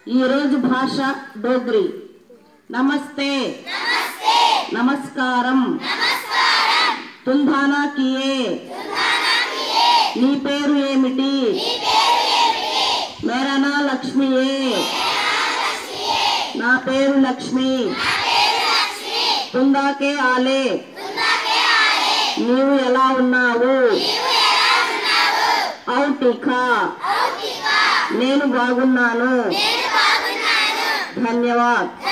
ఈరోజు భాష డోగ్రి నమస్తే నమస్కారం తుందానా కియే నీ పేరు ఏమిటి మేరా నా లక్ష్మియే నా పేరు లక్ష్మి తుందాకే ఆలే నీవు ఎలా ఉన్నావు ఔ టీకా నేను బాగున్నాను ధన్యవాద్